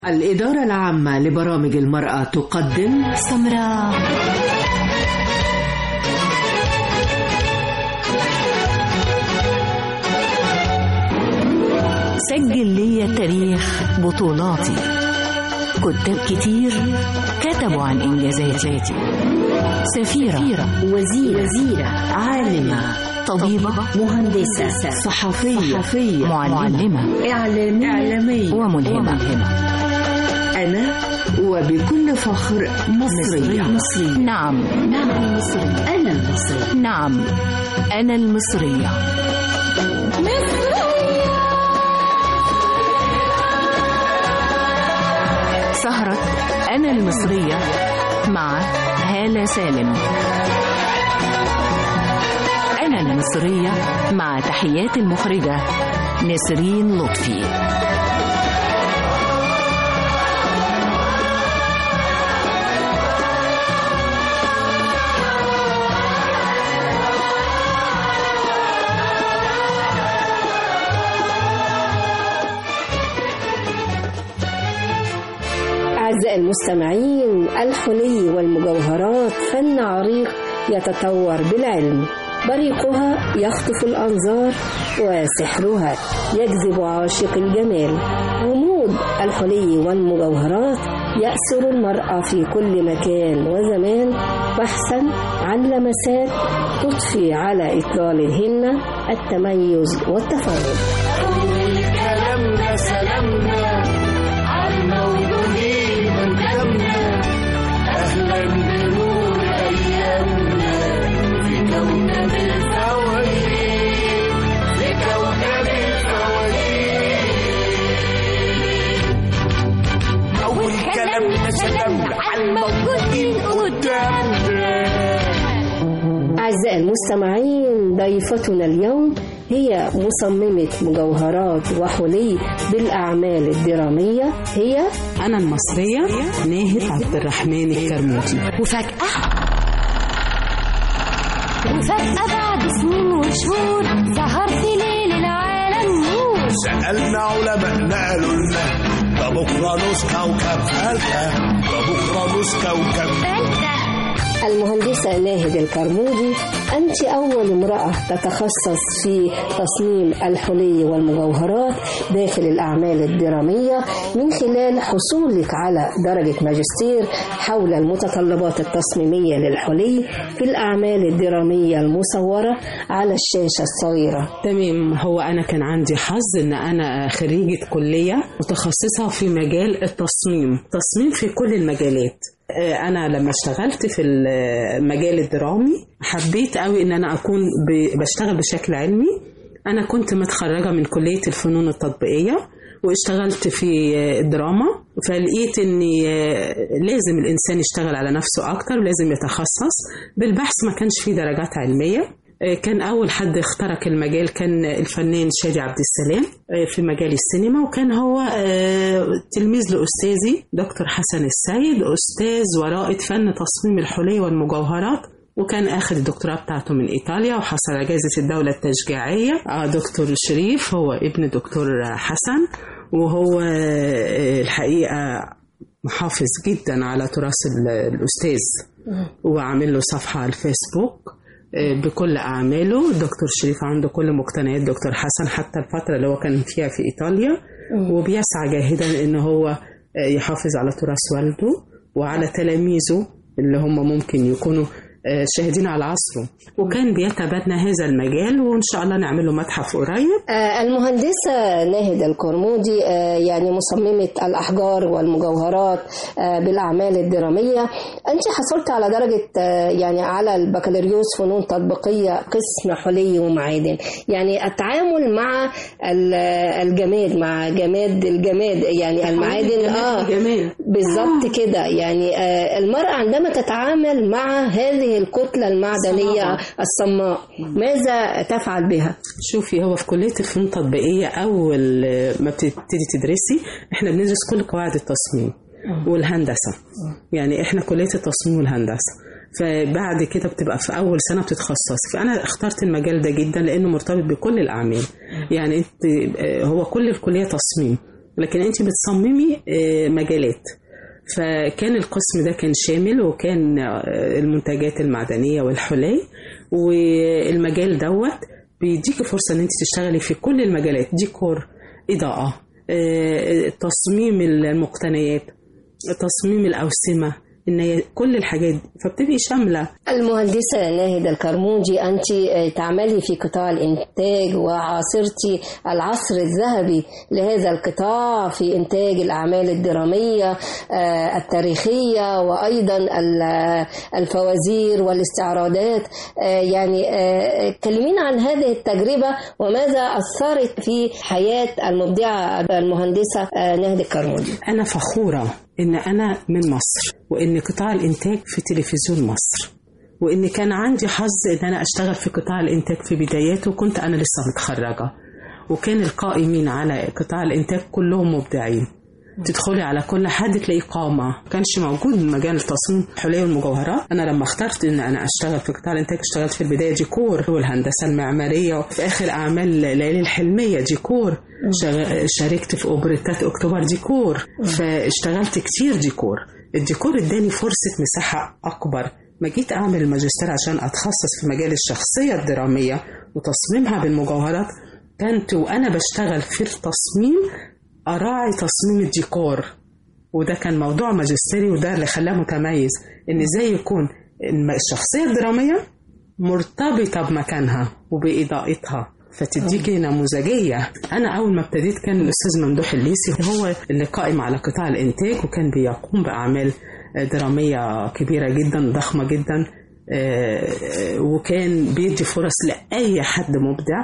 الإدارة العامة لبرامج المرأة تقدم سمراء سجل لي تاريخ بطولاتي كتاب كتير كتبوا عن إنجازاتي سفيرة وزيرة, وزيرة عالمة طبيبة مهندسة صحفية, صحفية معلمة إعلامية, إعلامية وملهمة أنا وبكل فخر مصرية مصرية نعم نعم مصري أنا مصري نعم أنا المصرية سهرة أنا المصرية مع هالة سالم أنا المصرية مع تحيات المخرجة نسرين لطفي أعزائي المستمعين الحلي والمجوهرات فن عريق يتطور بالعلم بريقها يخطف الأنظار وسحرها يجذب عاشق الجمال غموض الحلي والمجوهرات يأسر المرأة في كل مكان وزمان بحثا عن لمسات تضفي على إطلالهن التميز والتفرد كلامنا سلامنا عالمولودين قدامنا اهلا بنور ايامنا في كوكب الفوازير في كوكب الفوازير اول كلامنا سلامنا عالمولودين قدامنا أعزائي المستمعين ضيفتنا اليوم هي مصممة مجوهرات وحلي بالأعمال الدرامية هي أنا المصرية ناهد عبد الرحمن الكرموطي وفجأة وفجأة بعد سنين وشهور ظهر في ليل العالم نور سألنا علماء قالوا لنا ده بكرة نص كوكب فلتة ده بكرة نص كوكب فلتة المهندسة ناهد الكرمودي أنت أول امرأة تتخصص في تصميم الحلي والمجوهرات داخل الأعمال الدرامية من خلال حصولك على درجة ماجستير حول المتطلبات التصميمية للحلي في الأعمال الدرامية المصورة على الشاشة الصغيرة تمام هو أنا كان عندي حظ إن أنا خريجة كلية متخصصة في مجال التصميم تصميم في كل المجالات آه، أنا لما اشتغلت في المجال الدرامي حبيت قوي إن أنا أكون ب- بشتغل بشكل علمي أنا كنت متخرجة من كلية الفنون التطبيقية واشتغلت في آه، الدراما فلقيت ان آه، لازم الانسان يشتغل على نفسه اكتر ولازم يتخصص بالبحث ما كانش فيه درجات علميه آه، كان أول حد اخترق المجال كان الفنان شادي عبد السلام آه، في مجال السينما وكان هو آه، تلميذ لأستاذي دكتور حسن السيد أستاذ ورائد فن تصميم الحلي والمجوهرات وكان اخذ الدكتوراه بتاعته من ايطاليا وحصل على جائزه الدوله التشجيعيه آه، دكتور شريف هو ابن دكتور حسن وهو آه، الحقيقه محافظ جدا على تراث ال- الاستاذ وعامل له صفحه على الفيسبوك آه، بكل اعماله دكتور شريف عنده كل مقتنيات دكتور حسن حتى الفتره اللي هو كان فيها في ايطاليا وبيسعى جاهدا ان هو آه، يحافظ على تراث والده وعلى تلاميذه اللي هم ممكن يكونوا آه، شاهدين على عصره وكان بيتبنى هذا المجال وان شاء الله نعمل له متحف قريب آه، المهندسة ناهد الكرمودي آه، يعني مصممة الأحجار والمجوهرات آه، بالأعمال الدرامية أنت حصلت على درجة آه، يعني على البكالوريوس فنون تطبيقية قسم حلي ومعادن يعني التعامل مع ال- الجماد مع جماد الجماد يعني المعادن اه جمال بالظبط كده يعني آه، المرأة عندما تتعامل مع هذه الكتلة المعدنية الصماء ماذا تفعل بها؟ شوفي هو في كلية الفنون التطبيقية أول ما بتبتدي تدرسي إحنا بندرس كل قواعد التصميم والهندسة يعني إحنا كلية التصميم والهندسة فبعد كده بتبقى في اول سنه بتتخصص فانا اخترت المجال ده جدا لانه مرتبط بكل الاعمال يعني انت آه، هو كل الكليه تصميم لكن انت بتصممي آه، مجالات فكان القسم ده كان شامل وكان آه، المنتجات المعدنية والحلي والمجال دوت بيديكي فرصة ان انت تشتغلي في كل المجالات ديكور إضاءة آه، تصميم المقتنيات تصميم الأوسمة ان هي كل الحاجات دي فبتبقي شاملة المهندسة ناهد الكرموجي أنت آه، تعملي في قطاع الإنتاج وعاصرتي العصر الذهبي لهذا القطاع في إنتاج الأعمال الدرامية آه، التاريخية وأيضا ال- الفوازير والاستعراضات آه، يعني آه، كلمينا عن هذه التجربة وماذا أثرت في حياة المبدعة المهندسة آه، ناهد الكرموجي أنا فخورة إن أنا من مصر وإن قطاع الإنتاج في تلفزيون مصر وإن كان عندي حظ إن أنا أشتغل في قطاع الإنتاج في بداياته وكنت أنا لسه متخرجة وكان القائمين على قطاع الإنتاج كلهم مبدعين تدخلي على كل حد تلاقيه قامة ما كانش موجود مجال التصميم الحلي والمجوهرات أنا لما اخترت إن أنا أشتغل في قطاع الإنتاج اشتغلت في البداية ديكور والهندسة المعمارية وفي آخر أعمال ليالي الحلمية ديكور شغ- شاركت في أوبريتات أكتوبر ديكور فاشتغلت كتير ديكور الديكور اداني فرصة مساحة أكبر ما جيت أعمل الماجستير عشان أتخصص في مجال الشخصية الدرامية وتصميمها بالمجوهرات كنت وأنا بشتغل في التصميم أراعي تصميم الديكور وده كان موضوع ماجستيري وده اللي خلاه متميز إن إزاي يكون الم- الشخصية الدرامية مرتبطة بمكانها وبإضاءتها فتديكي نموذجية أنا أول ما ابتديت كان الأستاذ ممدوح الليسي هو اللي قائم على قطاع الإنتاج وكان بيقوم بأعمال درامية كبيرة جدا ضخمة جدا آه، آه، وكان بيدي فرص لأي حد مبدع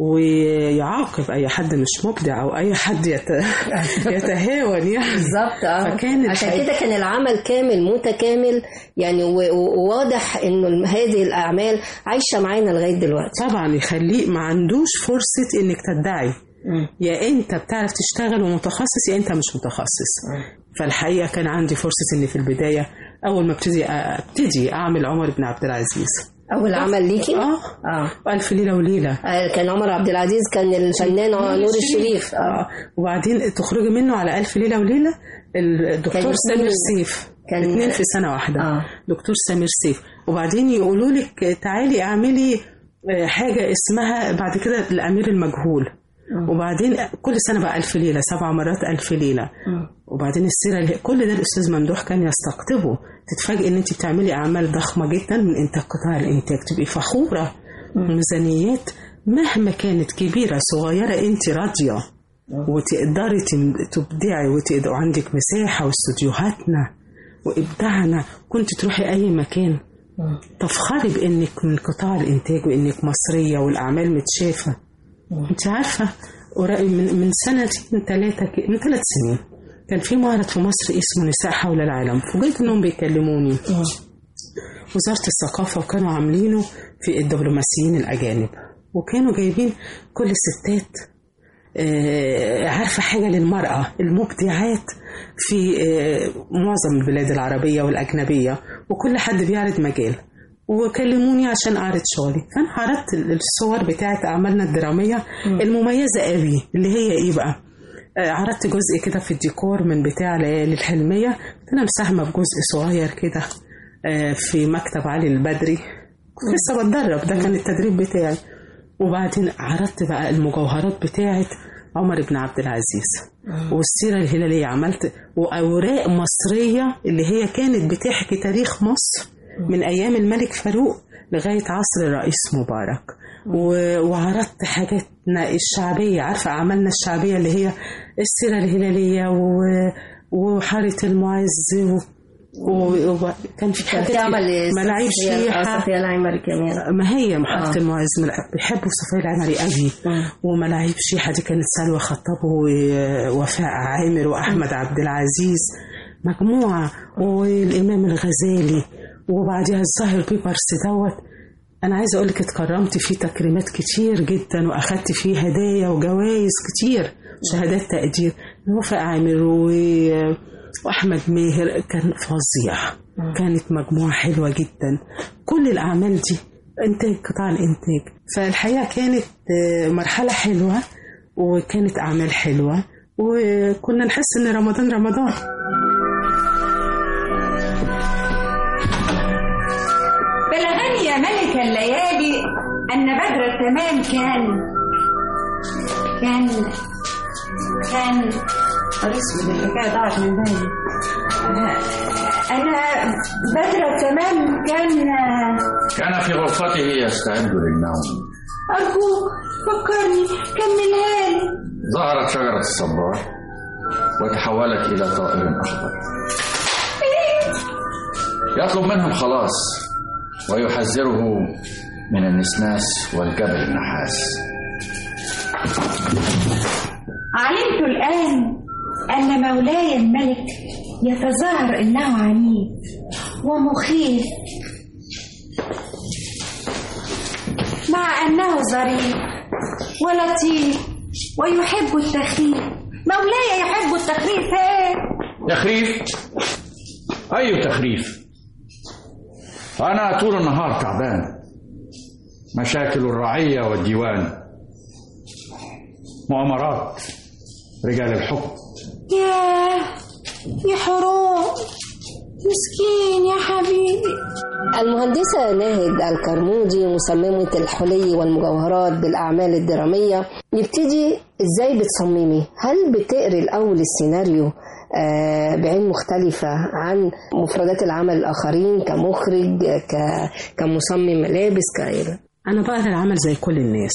ويعاقب أي حد مش مبدع أو أي حد يت- يتهاون يعني بالظبط اه فكان عشان الحقيقة- كده كان العمل كامل متكامل يعني و- و- وواضح انه هذه الاعمال عايشه معانا لغايه دلوقتي طبعا يخليه ما عندوش فرصة انك تدعي يا انت بتعرف تشتغل ومتخصص يا انت مش متخصص فالحقيقة كان عندي فرصة اني في البداية اول ما ابتدي ابتدي اعمل عمر بن عبد العزيز اول عمل ليكي اه اه والف ليلة وليلة آه، كان عمر عبد العزيز كان الفنان نور الشريف اه اه وبعدين تخرجي منه على ألف ليلة وليلة الدكتور كان سامر اتنين- سيف كان- اتنين في سنة واحدة آه. دكتور سامر سيف وبعدين يقولوا لك تعالي اعملي آه، حاجة اسمها بعد كده الأمير المجهول وبعدين كل سنة بقى ألف ليلة سبع مرات ألف ليلة وبعدين السيرة اللي كل ده الأستاذ ممدوح كان يستقطبه تتفاجئ إن أنت بتعملي أعمال ضخمة جدا من إنتاج قطاع الإنتاج تبقي فخورة ميزانيات مهما كانت كبيرة صغيرة أنت راضية وتقدري تم- تبدعي وتقدر وعندك مساحة واستوديوهاتنا وإبداعنا كنت تروحي أي مكان تفخري بإنك من قطاع الإنتاج وإنك مصرية والأعمال متشافة أنت عارفة قريب من من سنتين ثلاثة ك- من ثلاث سنين كان في معرض في مصر اسمه نساء حول العالم فوجئت إنهم بيكلموني وزارة الثقافة وكانوا عاملينه في الدبلوماسيين الأجانب وكانوا جايبين كل الستات آه، عارفة حاجة للمرأة المبدعات في آه، معظم البلاد العربية والأجنبية وكل حد بيعرض مجال وكلموني عشان أعرض شغلي فأنا عرضت الصور بتاعت أعمالنا الدرامية المميزة قوي اللي هي إيه بقى آه، عرضت جزء كده في الديكور من بتاع ليالي الحلمية أنا مساهمة بجزء صغير كده آه، في مكتب علي البدري كنت لسه بتدرب ده كان التدريب بتاعي وبعدين عرضت بقى المجوهرات بتاعت عمر بن عبد العزيز والسيرة الهلالية عملت وأوراق مصرية اللي هي كانت بتحكي تاريخ مصر من أيام الملك فاروق لغاية عصر الرئيس مبارك و- وعرضت حاجاتنا الشعبية عارفة أعمالنا الشعبية اللي هي السيرة الهلالية و- وحارة المعز و- و- وكان في كان حاجات في عمل ملاعيب صفية- آه، شيحة صفية العمري كمان ما هي محطة آه. المعز ملا- بيحبوا صفية العمري قوي وملاعيب شيحة دي كانت سلوى خطاب ووفاء عامر وأحمد عبد العزيز مجموعة والإمام الغزالي وبعدها الظاهر بيبرس دوت أنا عايزة أقول لك اتكرمت فيه تكريمات كتير جدا وأخدت فيه هدايا وجوائز كتير شهادات تقدير وفاء عامر و... وأحمد ماهر كان فظيع كانت مجموعة حلوة جدا كل الأعمال دي إنتاج قطاع الإنتاج فالحقيقة كانت آه، مرحلة حلوة وكانت أعمال حلوة وكنا نحس ان رمضان رمضان بلغني يا ملك الليالي أن بدر التمام كان كان كان اسود الحكاية ضاعت من بالي أنا بدر التمام كان كان في غرفته يستعد للنوم أرجوك فكرني كملها لي ظهرت شجرة الصبار وتحولت إلى طائر أخضر يطلب منه الخلاص ويحذره من النسناس والجبل النحاس علمت الآن أن مولاي الملك يتظاهر أنه عنيد ومخيف مع أنه ظريف ولطيف ويحب التخريف مولاي يحب التخريف ايه تخريف أي تخريف أنا طول النهار تعبان مشاكل الرعية والديوان مؤامرات رجال الحكم ياه يا حرام مسكين يا حبيبي المهندسة ناهد الكرمودي مصممة الحلي والمجوهرات بالأعمال الدرامية يبتدي إزاي بتصممي هل بتقري الأول السيناريو آه، بعين مختلفة عن مفردات العمل الآخرين كمخرج ك... كمصمم ملابس كغيره انا بقرا العمل زي كل الناس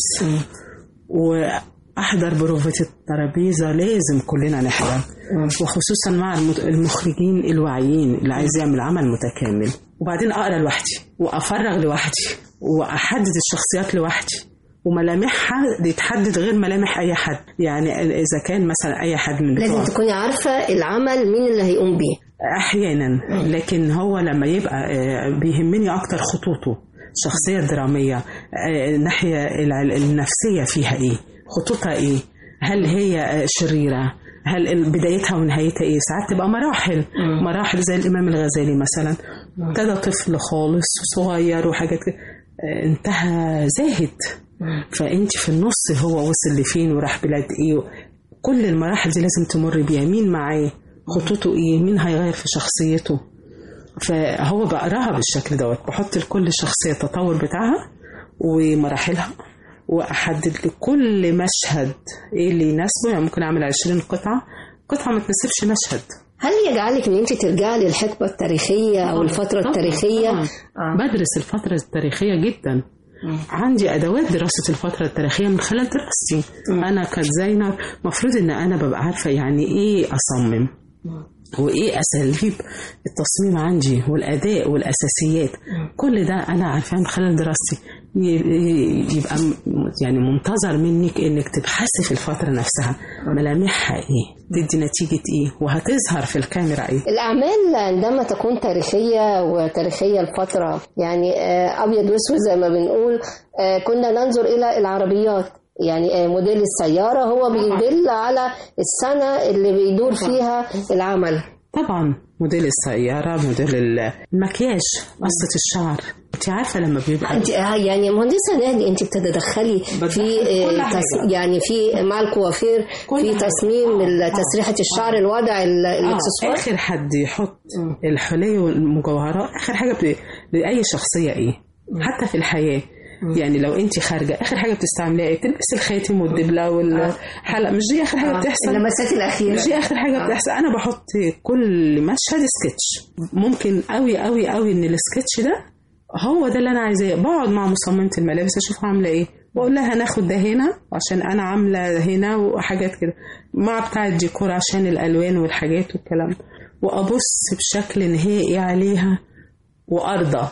واحضر بروفة الترابيزه لازم كلنا نحضر وخصوصا مع المت- المخرجين الواعيين اللي عايز يعمل عمل متكامل وبعدين اقرا لوحدي وافرغ لوحدي واحدد الشخصيات لوحدي وملامحها دي تحدد غير ملامح اي حد يعني اذا كان مثلا اي حد من بتوع لازم تكوني عارفة العمل مين اللي هيقوم بيه احيانا لكن هو لما يبقى آه، بيهمني اكتر خطوطه الشخصيه الدراميه آه، الناحيه الع- النفسيه فيها ايه خطوطها ايه هل هي آه، شريره هل ال- بدايتها ونهايتها ايه ساعات تبقى مراحل مراحل زي الامام الغزالي مثلا ابتدى طفل خالص صغير وحاجات كده آه، انتهى زاهد فانت في النص هو وصل لفين وراح بلاد ايه كل المراحل دي لازم تمر بيها مين معاه خطوطه ايه مين هيغير في شخصيته فهو بقراها بالشكل دوت بحط لكل شخصية التطور بتاعها ومراحلها واحدد لكل مشهد ايه اللي يناسبه يعني ممكن اعمل 20 قطعة قطعة ما تناسبش مشهد هل يجعلك ان انت ترجعي للحقبة التاريخية او الفترة طبعاً، التاريخية طبعاً. بدرس الفترة التاريخية جدا عندي ادوات دراسه الفتره التاريخيه من خلال دراستي انا كزينب مفروض ان انا ببقى عارفه يعني ايه اصمم وايه اساليب التصميم عندي والاداء والاساسيات كل ده انا عارفاه من خلال دراستي ي- ي- يبقى م- يعني منتظر منك انك تبحثي في الفتره نفسها ملامحها ايه تدي نتيجه ايه وهتظهر في الكاميرا ايه الأعمال عندما تكون تاريخية وتاريخية الفترة يعني آه، أبيض وأسود زي ما بنقول آه، كنا ننظر إلى العربيات يعني آه، موديل السيارة هو بيدل على السنة اللي بيدور فيها العمل طبعا موديل السيارة موديل ال- المكياج قصة الشعر انت عارفة لما بيبقى انت آه، يعني مهندسة نادي انت بتتدخلي في آه، كل حاجة. تس- يعني في مع الكوافير كل في حاجة. تصميم ال- تسريحة الشعر الوضع ال- آه الاكسسوار اخر حد يحط الحلي والمجوهرات اخر حاجة ب... لأي شخصية ايه حتى في الحياة يعني لو انت خارجة اخر حاجة بتستعمليها ايه تلبسي الخاتم والدبلة والحلقة مش دي اخر حاجة بتحصل اللمسات الأخيرة مش دي اخر حاجه بتحصل انا بحط كل مشهد سكتش ممكن قوي قوي قوي ان السكتش ده هو ده اللي انا عايزاه بقعد مع مصممه الملابس اشوف عامله ايه واقول لها هناخد ده هنا عشان انا عامله هنا وحاجات كده مع بتاع الديكور عشان الالوان والحاجات والكلام ده. وابص بشكل نهائي عليها وارضى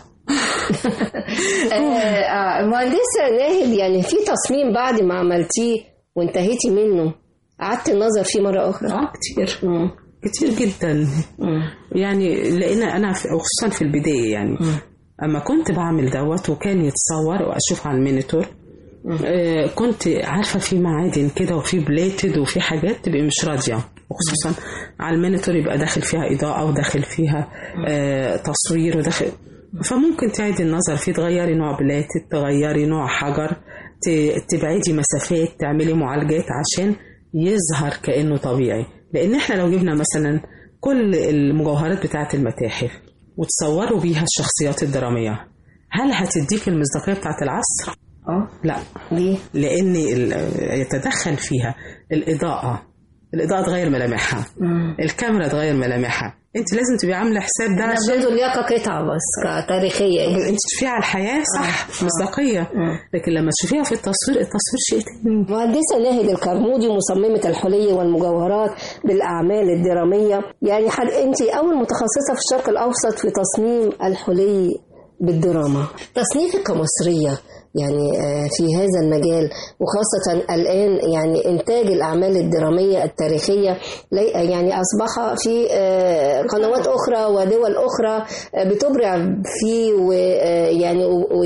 آه، آه، مهندسة ناهد يعني في تصميم بعد ما عملتيه وانتهيتي منه قعدت النظر فيه مرة أخرى اه كتير كتير جدا يعني لان انا في خصوصا في البدايه يعني اما كنت بعمل دوت وكان يتصور واشوف على المينيتور آه كنت عارفه في معادن كده وفي بليتد وفي حاجات تبقى مش راضيه وخصوصا على المينيتور يبقى داخل فيها اضاءه وداخل فيها آه تصوير وداخل فممكن تعيدي النظر فيه تغيري نوع بلاتد تغيري نوع حجر ت- تبعدي مسافات تعملي معالجات عشان يظهر كأنه طبيعي لأن احنا لو جبنا مثلا كل المجوهرات بتاعة المتاحف وتصوروا بيها الشخصيات الدرامية هل هتديك المصداقية بتاعة العصر؟ اه لا ليه؟ لأن ال- يتدخل فيها الإضاءة الإضاءة تغير ملامحها الكاميرا تغير ملامحها انت لازم تبقي عامله حساب ده انا عشان برضه ليها كقطعة بس كتاريخية يعني انت تشوفيها على الحياه صح مصداقيه لكن لما تشوفيها في التصوير التصوير شيء تاني مهندسة ناهد الكرمودي مصممة الحلي والمجوهرات بالأعمال الدرامية يعني حد أنت أول متخصصة في الشرق الأوسط في تصميم الحلي بالدراما تصنيفك كمصرية يعني آه، في هذا المجال وخاصة الآن يعني إنتاج الأعمال الدرامية التاريخية لي- يعني أصبح في آه، قنوات أخرى ودول أخرى آه، بتبرع فيه ويعني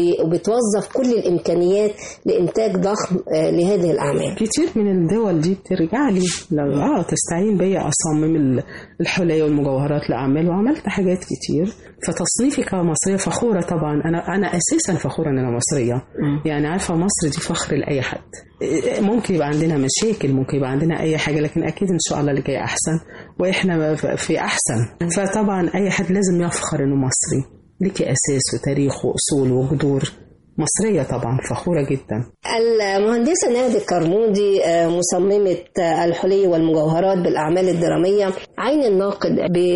وبتوظف كل الإمكانيات لإنتاج ضخم آه، لهذه الأعمال كتير من الدول دي بترجع لي لو اه تستعين بيا اصمم ال- الحلي والمجوهرات لاعمال وعملت حاجات كتير فتصنيفي كمصريه فخوره طبعا انا انا اساسا فخوره ان انا مصريه يعني عارفه مصر دي فخر لاي حد إيه، ممكن يبقى عندنا مشاكل ممكن يبقى عندنا اي حاجه لكن اكيد ان شاء الله اللي جاي احسن واحنا ف- في احسن فطبعا اي حد لازم يفخر انه مصري ليكي اساس وتاريخ واصول وجذور مصريه طبعا فخوره جدا المهندسة ناهد الكرمودي آه، مصممة آه، الحلي والمجوهرات بالأعمال الدرامية عين الناقد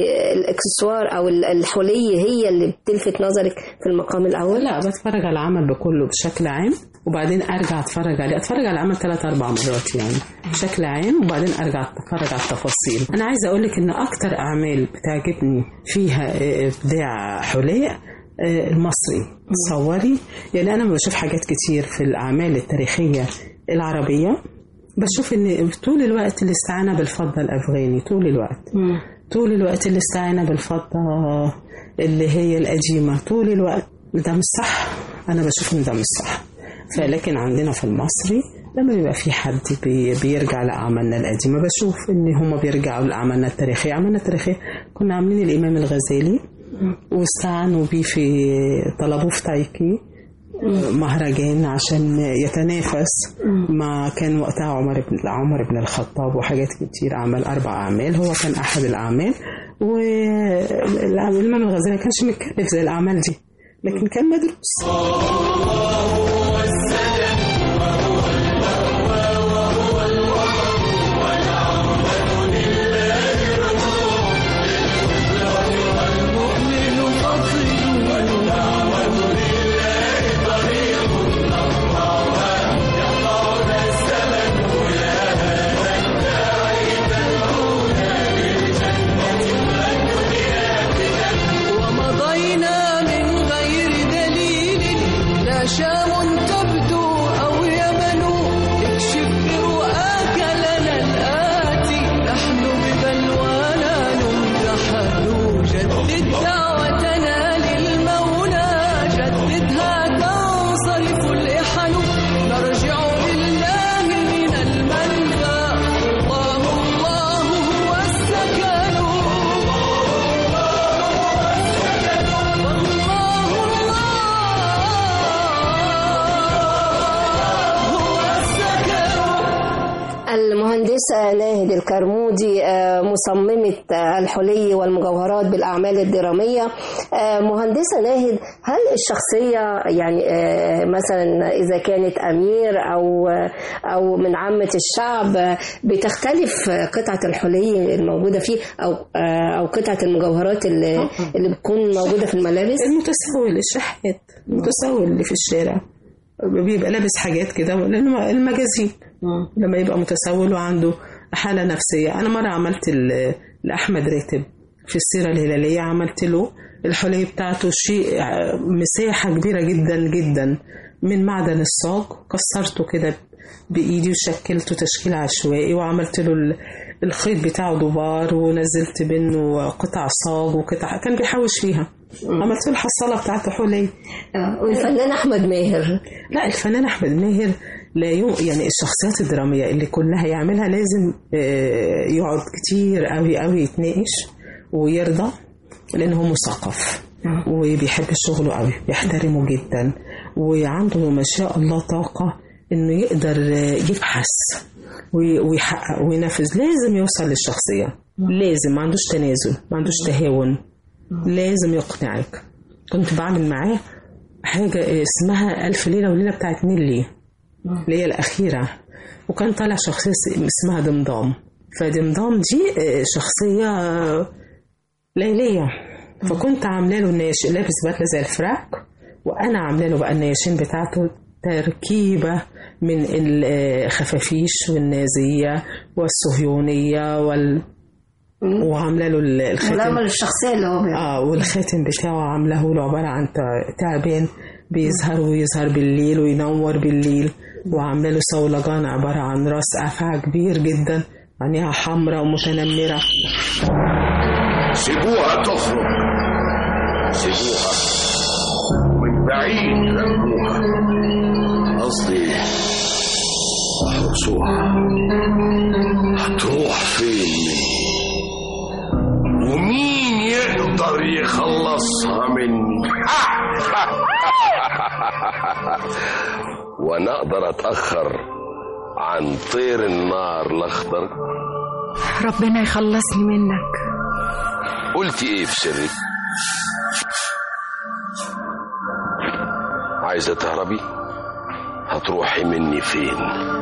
بالإكسسوار أو ال- الحلي هي اللي بتلفت نظرك في المقام الأول لا بتفرج على العمل بكله بشكل عام وبعدين ارجع اتفرج عليه اتفرج على العمل ثلاث اربع مرات يعني بشكل عام وبعدين ارجع اتفرج على التفاصيل انا عايزه اقول لك ان اكتر اعمال بتعجبني فيها ابداع حلي آه، المصري تصوري يعني انا لما بشوف حاجات كتير في الاعمال التاريخيه العربيه بشوف ان طول الوقت الاستعانه بالفضه الافغاني طول الوقت طول الوقت الاستعانه بالفضه اللي هي القديمه طول الوقت ده مش صح انا بشوف ان ده مش صح فلكن عندنا في المصري لما بيبقى في حد بي بيرجع لأعمالنا القديمة بشوف إن هما بيرجعوا لأعمالنا التاريخية أعمالنا التاريخية كنا عاملين الإمام الغزالي واستعنوا بيه في طلبوه في تايكي مهرجان عشان يتنافس مع كان وقتها عمر بن عمر بن الخطاب وحاجات كتير عمل أربع أعمال هو كان أحد الأعمال والإمام الغزالي ما كانش متكلف زي الأعمال دي لكن كان مدروس ومضينا من غير دليل لا شام تبدو أو يمن اكشف برؤاك لنا الآتي نحن ببلوانا نمتحن جدد دعوتنا للمولى جددها تنصرف الإحن نرجع لله من المنبى الله الله هو السكن المهندسة ناهد الكرمودي آه، مصممة آه، الحلي والمجوهرات بالأعمال الدرامية آه، مهندسة ناهد هل الشخصية يعني آه، مثلا إذا كانت أمير أو أو من عامة الشعب آه، بتختلف آه، قطعة الحلي الموجودة فيه أو آه، أو قطعة المجوهرات اللي اللي بتكون موجودة في الملابس المتسول الشحات المتسول اللي في الشارع بيبقى لابس حاجات كده لأنه المجازين لما يبقى متسول وعنده حالة نفسية أنا مرة عملت ال- لأحمد راتب في السيرة الهلالية عملت له الحلي بتاعته شيء ع- مساحة كبيرة جدا جدا من معدن الصاج كسرته كده بإيدي وشكلته تشكيل عشوائي وعملت له ال- الخيط بتاعه دبار ونزلت منه قطع صاج وقطع كان بيحوش فيها عملت له الحصالة بتاعته حلي آه، والفنان أحمد ماهر لا الفنان احمد ماهر لا يو يعني الشخصيات الدراميه اللي كلها يعملها لازم آه، يقعد كتير قوي قوي يتناقش ويرضى لان هو مثقف وبيحب شغله قوي بيحترمه جدا وعنده ما شاء الله طاقه انه يقدر آه، يبحث وي- ويحقق وينفذ لازم يوصل للشخصية لازم ما عندوش تنازل ما عندوش تهاون لازم يقنعك كنت بعمل معاه حاجة اسمها ألف ليلة وليلة بتاعت نيلي اللي هي الأخيرة وكان طالع شخصية اسمها دمدام فدمدام دي آه، شخصية ليلية فكنت عاملة له النيش لابس بدلة زي الفراك وأنا عاملة له بقى النياشين بتاعته تركيبة من الخفافيش والنازية والصهيونية وال وعاملة له ال- الخاتم ملامة الشخصية اللي هو بيعملها. اه والخاتم بتاعه عامله له عبارة عن تع- تعبان بيظهر ويظهر بالليل وينور بالليل وعامله له صولجان عبارة عن راس أفعى كبير جدا عينيها حمراء ومتنمرة سيبوها تخرج سيبوها من بعيد رموها قصدي احرسوها هتروح فين ومين يقدر يخلصها مني وانا اقدر اتاخر عن طير النار الاخضر ربنا يخلصني منك قلتي ايه في سرك عايزه تهربي هتروحي مني فين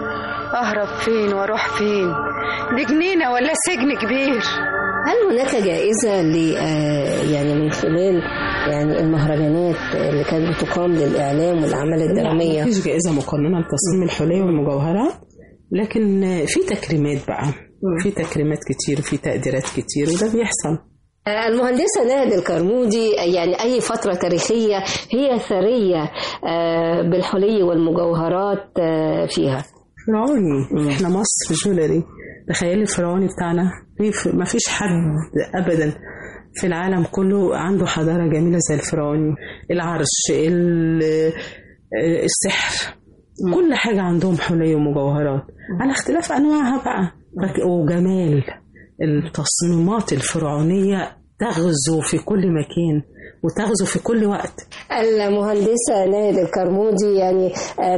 اهرب فين واروح فين دي جنينه ولا سجن كبير هل هناك جائزة ل آه، يعني من خلال يعني المهرجانات اللي كانت بتقام للإعلام والأعمال الدرامية مفيش جائزة مقننة لتصميم الحلي والمجوهرات لكن في تكريمات بقى في تكريمات كتير وفي تقديرات كتير وده بيحصل آه، المهندسة ناهد الكرمودي يعني أي فترة تاريخية هي ثرية آه، بالحلي والمجوهرات آه، فيها فرعوني احنا مصر جولري تخيلي الفرعوني بتاعنا في ما فيش حد ابدا في العالم كله عنده حضاره جميله زي الفرعوني العرش ال- السحر كل حاجه عندهم حلي ومجوهرات على اختلاف انواعها بقى فك- وجمال التصميمات الفرعونيه تغزو في كل مكان وتغزو في كل وقت المهندسة ناهد الكرمودي يعني آه،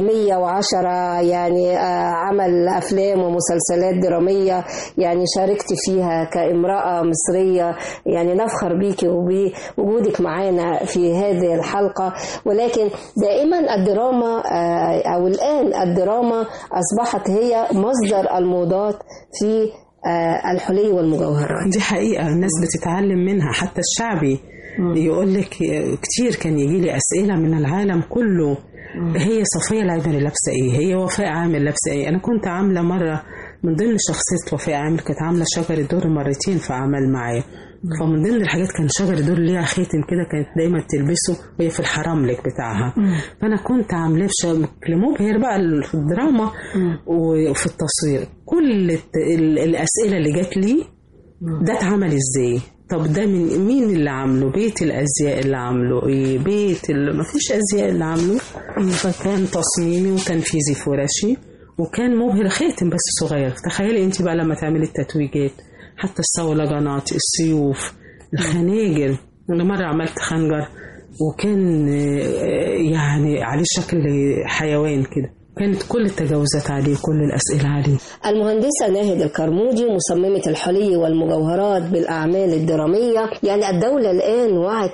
110 يعني آه، عمل أفلام ومسلسلات درامية يعني شاركت فيها كامرأة مصرية يعني نفخر بيكي وبوجودك معانا في هذه الحلقة ولكن دائما الدراما آه، أو الآن الدراما أصبحت هي مصدر الموضات في آه، الحلي والمجوهرات دي حقيقة الناس بتتعلم منها حتى الشعبي يقول لك كتير كان يجي لي أسئلة من العالم كله هي صفية العمري لابسة ايه هي وفاء عامر لابسة ايه أنا كنت عاملة مرة من ضمن شخصية وفاء عامر كانت عاملة شجر دور مرتين في أعمال معايا فمن ضمن الحاجات كان شجر دور ليها خاتم كده كانت دايما تلبسه وهي في الحرملك بتاعها فأنا كنت عاملاه بشكل مبهر بقى في الدراما وفي التصوير كل الت- ال- الأسئلة اللي جات لي ده اتعمل ازاي طب ده من مين اللي عامله بيت الازياء اللي عامله ايه بيت اللي ما فيش ازياء اللي عامله فكان تصميمي وتنفيذي فرشي وكان مبهر خاتم بس صغير تخيلي انت بقى لما تعملي التتويجات حتى الصولجانات السيوف الخناجر انا مره عملت خنجر وكان آه، يعني عليه شكل حيوان كده كانت كل التجاوزات عليه كل الاسئله عليه المهندسة ناهد الكرمودي مصممة الحلي والمجوهرات بالأعمال الدرامية يعني الدولة الآن وعت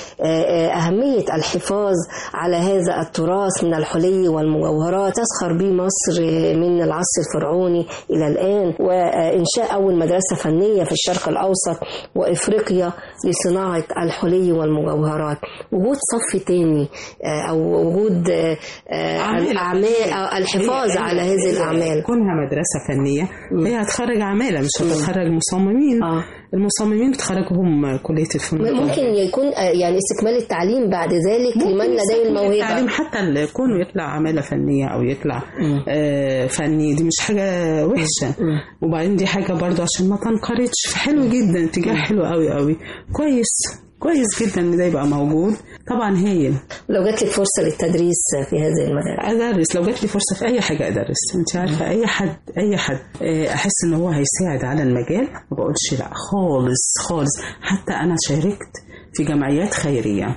لأهمية الحفاظ على هذا التراث من الحلي والمجوهرات تسخر به مصر من العصر الفرعوني إلى الآن وإنشاء أول مدرسة فنية في الشرق الأوسط وإفريقيا لصناعة الحلي والمجوهرات وجود صف تاني آه، أو وجود آه، آه، الأعمال آه، الحفاظ هي- على هذه هي الأعمال كونها مدرسة فنية هي هتخرج عمالة مش هتخرج مصممين آه. المصممين بتخرجهم كلية الفنون ممكن يكون آه، يعني استكمال التعليم بعد ذلك لمن لديه التعليم الموهبة حتى ال- كونه يطلع عمالة فنية أو يطلع آه فني دي مش حاجة وحشة وبعدين دي حاجة برضو عشان ما تنقرضش حلو جدا اتجاه حلو قوي قوي كويس كويس جدا ان ده يبقى موجود طبعا هايل لو جات لك فرصة للتدريس في هذه المدارس ادرس لو جات لي فرصه في اي حاجه ادرس انت عارفه اي حد اي حد آه، احس ان هو هيساعد على المجال ما بقولش لا خالص خالص حتى انا شاركت في جمعيات خيريه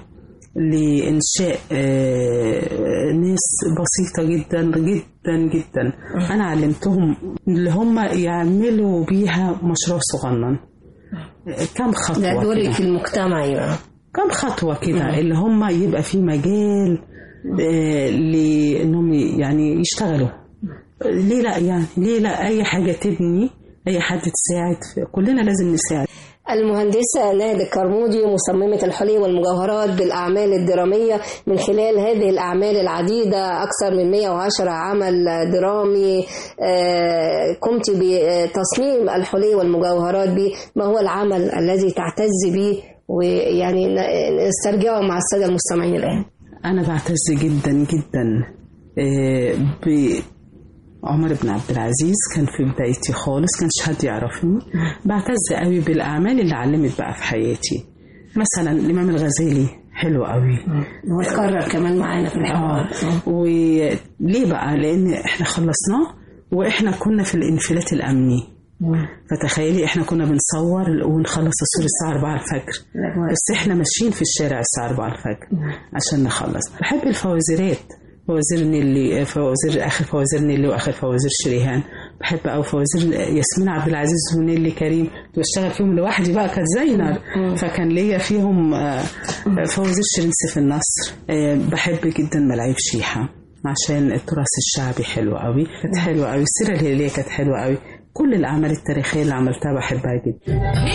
لإنشاء آه، ناس بسيطة جدا جدا جدا أنا علمتهم اللي هم يعملوا بيها مشروع صغنن آه، كم خطوة ده دورك كده. في المجتمع يبقى كم خطوة كده اللي هم يبقى في مجال آه، لانهم يعني يشتغلوا ليه لا يعني ليه لا اي حاجة تبني اي حد تساعد في- كلنا لازم نساعد المهندسة نادي الكرمودي مصممة الحلي والمجوهرات بالأعمال الدرامية من خلال هذه الأعمال العديدة أكثر من 110 عمل درامي آه، قمت بتصميم الحلي والمجوهرات به ما هو العمل الذي تعتز به ويعني ن- نسترجعه مع السادة المستمعين الآن انا بعتز جدا جدا آه، بعمر بن عبد العزيز كان في بدايتي خالص كانش حد يعرفني بعتز قوي بالاعمال اللي علمت بقى في حياتي مثلا الامام الغزالي حلو قوي وتكرر كمان معانا في الحوار وليه بقى لان احنا خلصناه واحنا كنا في الانفلات الامني فتخيلي احنا كنا بنصور ونخلص الصور الساعه 4 الفجر بس احنا ماشيين في الشارع الساعه 4 الفجر عشان نخلص بحب الفوازيرات فوازير نيلي فوازير اخر فوازير نيلي واخر فوازير شريهان بحب قوي فوازير ياسمين عبد العزيز ونيلي كريم كنت بشتغل فيهم لوحدي بقى كانت زي نار فكان ليا فيهم آه، فوازير شيرين سيف النصر آه، بحب جدا ملاعيب شيحه عشان التراث الشعبي حلو قوي كانت حلوه قوي السيره الهلاليه كانت حلوه قوي كل الاعمال التاريخيه اللي عملتها بحبها جدا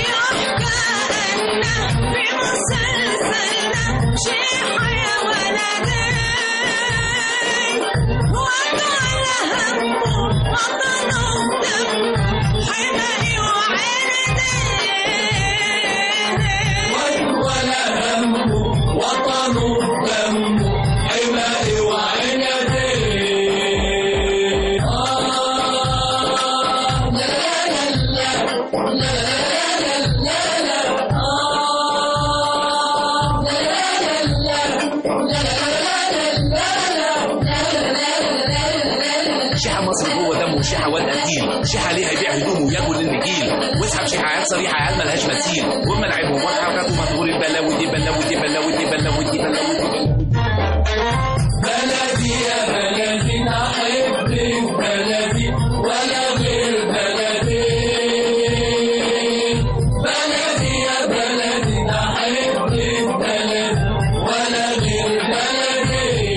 ولا همه وطنه دمه حمائي وعنبي آه لا لا لا لا لا لا لا آه لا لا لا شيحة مصر جوه دمه شيحة واد قتيل شيحة ليه هيبيع هدومه وياكل النجيل واسحب شيحة عيال صريحة عيال ملهاش مثيل وملاعبهم وحركاته مطهور البلاوي دي بلاوي دي بلاوي دي بلاوي دي بلاوي دي بلاوي بلدي يا بلدي أحبك بلدي ولا غير بلدي بلدي يا بلدي أحبك بلدي ولا غير بلدي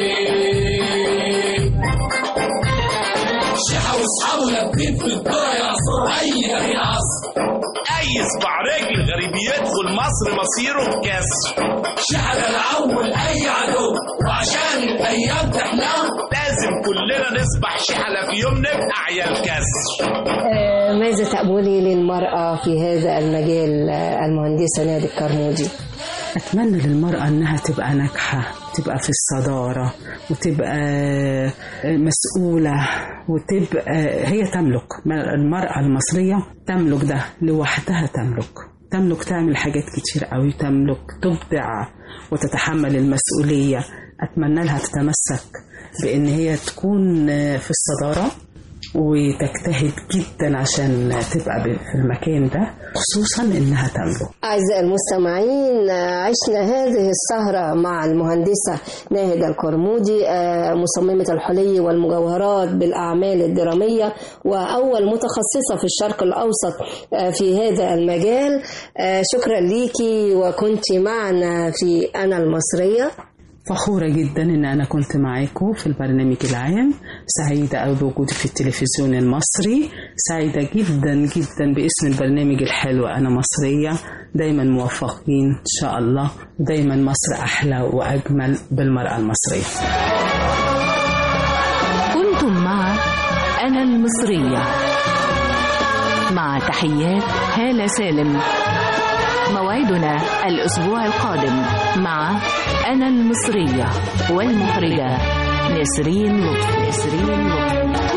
شيحة واصحابه لابين في الدار يعصر أي أي عصر اي صباع رجل غريب يدخل مصر مصيره بكسر شيحة ده الأول أي عدو وعشان الأيام تحلم لازم كلنا نصبح شحلة في يوم نبقى عيال كسر آه، ماذا تأملي للمرأة في هذا المجال آه، المهندسة نادي الكرمودي أتمنى للمرأة إنها تبقى ناجحة تبقى في الصدارة وتبقى مسؤولة وتبقى هي تملك المرأة المصرية تملك ده لوحدها تملك تملك تعمل حاجات كتير قوي تملك تبدع وتتحمل المسؤولية أتمنى لها تتمسك بإن هي تكون في الصدارة وتجتهد جدا عشان تبقى في المكان ده خصوصا انها تملك أعزائي المستمعين آه، عشنا هذه السهرة مع المهندسة ناهدة الكرمودي آه، مصممة الحلي والمجوهرات بالأعمال الدرامية وأول متخصصة في الشرق الأوسط آه، في هذا المجال آه، شكرا ليكي وكنت معنا في أنا المصرية فخورة جدا إن أنا كنت معاكم في البرنامج العام سعيدة أوي بوجودي في التلفزيون المصري سعيدة جدا جدا باسم البرنامج الحلو أنا مصرية دايما موفقين إن شاء الله دايما مصر أحلى وأجمل بالمرأة المصرية كنتم مع أنا المصرية مع تحيات هالة سالم موعدنا الأسبوع القادم مع أنا المصرية والمخرجة نسرين لطفي نسرين لطفي